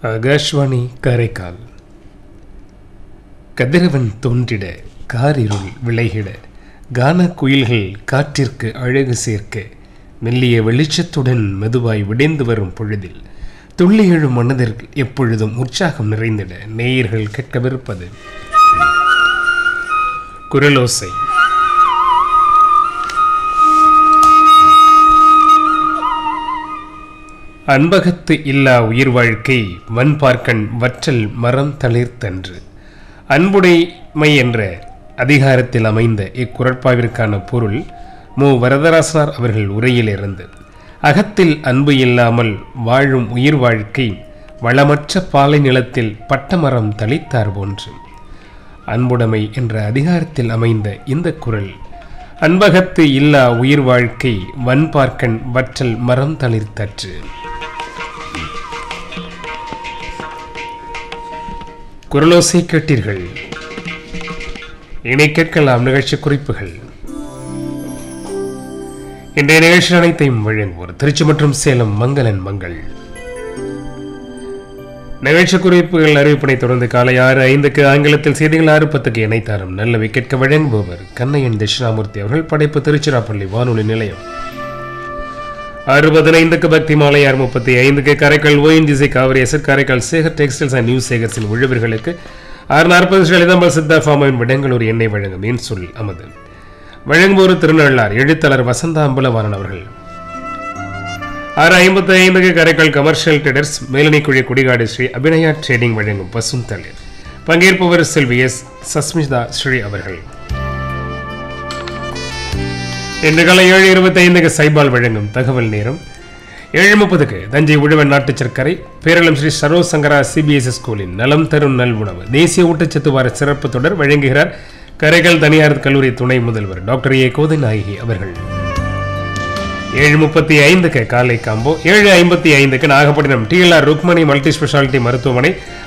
ஆகாஷ்வாணி காரைக்கால் கதிரவன் தோன்றிட காரிருள் விளைகிட கான குயில்கள் காற்றிற்கு அழகு சேர்க்க மெல்லிய வெளிச்சத்துடன் மெதுவாய் விடைந்து வரும் பொழுதில் துள்ளி எழும் மனதிற்கு எப்பொழுதும் உற்சாகம் நிறைந்திட நேயர்கள் கேட்கவிருப்பது குரலோசை அன்பகத்து இல்லா உயிர் வாழ்க்கை வன்பார்க்கண் வற்றல் மரம் தளிர்த்தன்று அன்புடைமை என்ற அதிகாரத்தில் அமைந்த இக்குரட்பாவிற்கான பொருள் மு வரதராசனார் அவர்கள் உரையிலிருந்து அகத்தில் அன்பு இல்லாமல் வாழும் உயிர் வாழ்க்கை வளமற்ற பாலை நிலத்தில் பட்டமரம் தளித்தார் போன்று அன்புடைமை என்ற அதிகாரத்தில் அமைந்த இந்த குரல் அன்பகத்து இல்லா உயிர் வாழ்க்கை வன்பார்க்கண் வற்றல் மரம் தளிர்த்தற்று குரலோசை கேட்டீர்கள் இணை கேட்கலாம் நிகழ்ச்சி குறிப்புகள் இன்றைய நிகழ்ச்சி அனைத்தையும் வழங்குவோர் திருச்சி மற்றும் சேலம் மங்களன் மங்கள் நிகழ்ச்சி குறிப்புகள் அறிவிப்பினை தொடர்ந்து காலை ஆறு ஐந்துக்கு ஆங்கிலத்தில் செய்திகள் ஆறு பத்துக்கு இணைத்தாரும் நல்ல விக்கெட்க வழங்குபவர் கண்ணையன் தட்சிணாமூர்த்தி அவர்கள் படைப்பு திருச்சிராப்பள்ளி வானொலி நிலையம் ஆறு பதினைந்துக்கு பக்தி மாலை ஆறு முப்பத்தி ஐந்துக்கு Karaikal ONGC Kaveri SR Karaikal Sekar textiles and news சேகர்ஸின் உழவர்களுக்கு ஆறு நாற்பது லலிதாம்பல் சித்தா ஃபார்மின் விடங்களூர் எண்ணெய் வழங்கும் மீன் சொல் அமது வழங்குவோர் திருநள்ளார் எழுத்தாளர் வசந்தா அம்பலவாணன் அவர்கள் ஆறு ஐம்பத்தி ஐந்துக்கு Karaikal commercial traders Melanikuzhi Kudikadu Sri Abhinaya trading வழங்கும் பசும் தளிர் பங்கேற்பவர் செல்வி எஸ் சஸ்மிதா ஸ்ரீ அவர்கள் இன்று காலை ஏழு இருபத்தி ஐந்துக்கு சைபால் வழங்கும் தகவல் நேரம் ஏழு முப்பதுக்கு தஞ்சை உழவன் நாட்டு சர்க்கரை பேரளம் ஸ்ரீ சரோ சங்கரா சிபிஎஸ்இ ஸ்கூலின் நலம் தரும் நல் உணவு தேசிய ஊட்டச்சத்து வார சிறப்பு தொடர் வழங்குகிறார் கரைகள் தனியார் கல்லூரி துணை முதல்வர் டாக்டர் ஏ கோதை நாயகி அவர்கள் ஏழு முப்பத்தி ஐந்துக்கு காலை காம்போ ஏழு ஐம்பத்தி ஐந்துக்கு Nagapattinam TLR Rukmani multi speciality மருத்துவமனை